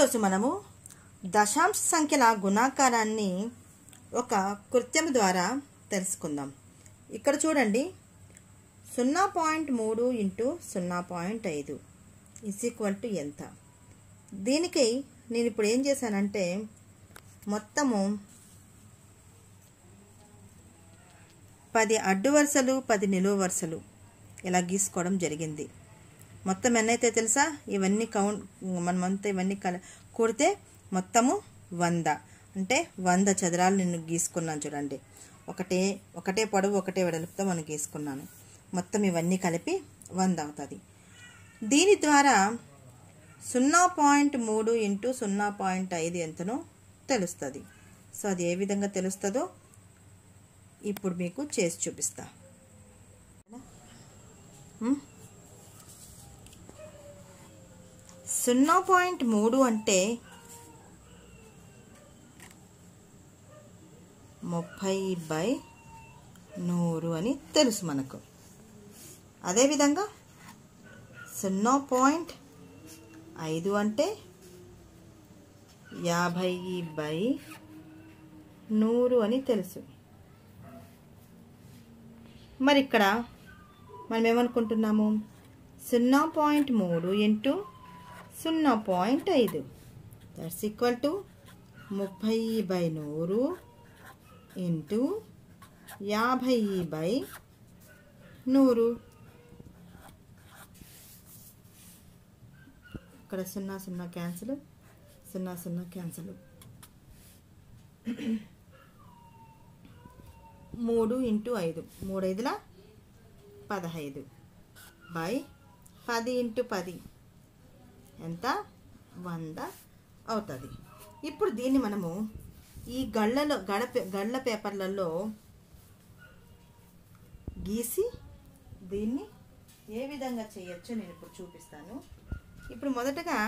ఈరోజు మనము దశాంశ సంఖ్యల గుణాకారాన్ని ఒక కృత్యం ద్వారా తెలుసుకుందాం ఇక్కడ చూడండి సున్నా పాయింట్ మూడు ఇంటూ సున్నా పాయింట్ ఐదు ఇస్ ఈక్వల్ టు ఎంత దీనికి నేను ఇప్పుడు ఏం చేశానంటే మొత్తము పది అడ్డు వరుసలు పది నిలువు వరుసలు ఇలా గీసుకోవడం జరిగింది మొత్తం ఎన్నైతే తెలుసా ఇవన్నీ కౌంట్ మనమంతా ఇవన్నీ కల కూడితే మొత్తము వంద అంటే వంద చదరాలు నేను గీసుకున్నాను చూడండి ఒకటే ఒకటే పొడవు ఒకటే వెడల్పుతో మనం గీసుకున్నాను మొత్తం ఇవన్నీ కలిపి వంద అవుతుంది దీని ద్వారా సున్నా పాయింట్ మూడు ఇంటూ సున్నా పాయింట్ ఐదు ఎంతనో తెలుస్తుంది సో అది ఏ విధంగా తెలుస్తుందో ఇప్పుడు మీకు చేసి చూపిస్తా ఉమ్. సున్నా పాయింట్ మూడు అంటే ముప్పై బై నూరు అని తెలుసు మనకు అదేవిధంగా సున్నా పాయింట్ ఐదు అంటే యాభై బై నూరు అని తెలుసు మరి ఇక్కడ మనం ఏమనుకుంటున్నాము సున్నా పాయింట్ మూడు ఇంటూ సున్నా పాయింట్ ఐదు దట్స్ ఈక్వల్ టు ముప్పై బై నూరు ఇంటూ యాభై బై నూరు ఇక్కడ సున్నా సున్నా క్యాన్సిల్ సున్నా సున్నా క్యాన్సిల్ మూడు ఇంటూ ఐదు మూడు ఐదుల పదహైదు బై పది ఇంటూ పది ఎంత వంద అవుతుంది ఇప్పుడు దీన్ని మనము ఈ గళ్ళలో గడ గళ్ళ పేపర్లలో గీసి దీన్ని ఏ విధంగా చేయొచ్చో నేను ఇప్పుడు చూపిస్తాను ఇప్పుడు మొదటగా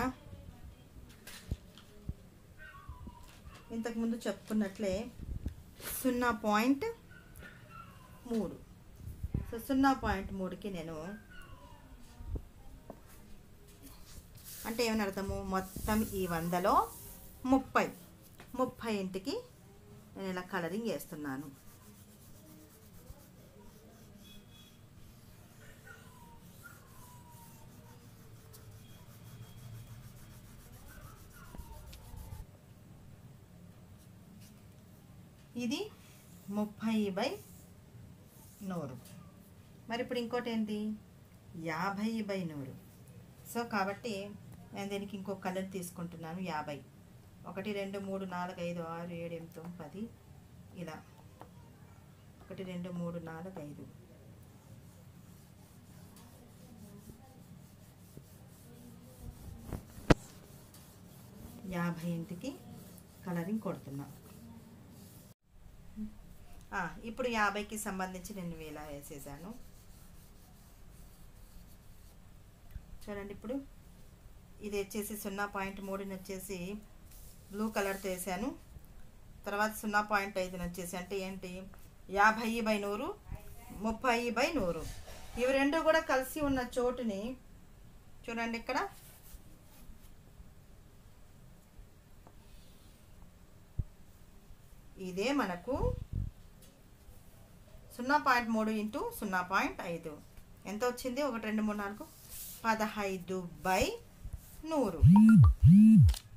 ఇంతకుముందు చెప్పుకున్నట్లే సున్నా పాయింట్ మూడు సో సున్నా పాయింట్ మూడుకి నేను అంటే ఏమని అర్థము మొత్తం ఈ వందలో ముప్పై ముప్పై ఇంటికి నేను ఇలా కలరింగ్ వేస్తున్నాను ఇది ముప్పై బై నూరు మరి ఇప్పుడు ఇంకోటి ఏంటి యాభై బై నూరు సో కాబట్టి నేను దీనికి ఇంకో కలర్ తీసుకుంటున్నాను యాభై ఒకటి రెండు మూడు నాలుగు ఐదు ఆరు ఏడు ఎనిమిది తొమ్మిది పది ఇలా ఒకటి రెండు మూడు నాలుగు ఐదు యాభై ఇంటికి కలరింగ్ కొడుతున్నా ఆ, ఇప్పుడు యాభైకి సంబంధించి నేను ఇలా వేసేసాను చూడండి ఇప్పుడు ఇది వచ్చేసి సున్నా పాయింట్ మూడుని వచ్చేసి బ్లూ కలర్తో వేసాను తర్వాత సున్నా పాయింట్ ఐదుని వచ్చేసి అంటే ఏంటి యాభై బై నూరు ముప్పై బై నూరు ఇవి రెండు కూడా కలిసి ఉన్న చోటుని చూడండి ఇక్కడ ఇదే మనకు సున్నా పాయింట్ మూడు ఇంటూ సున్నా పాయింట్ ఐదు ఎంత వచ్చింది ఒకటి రెండు మూడు నాలుగు పదహైదు బై నూరు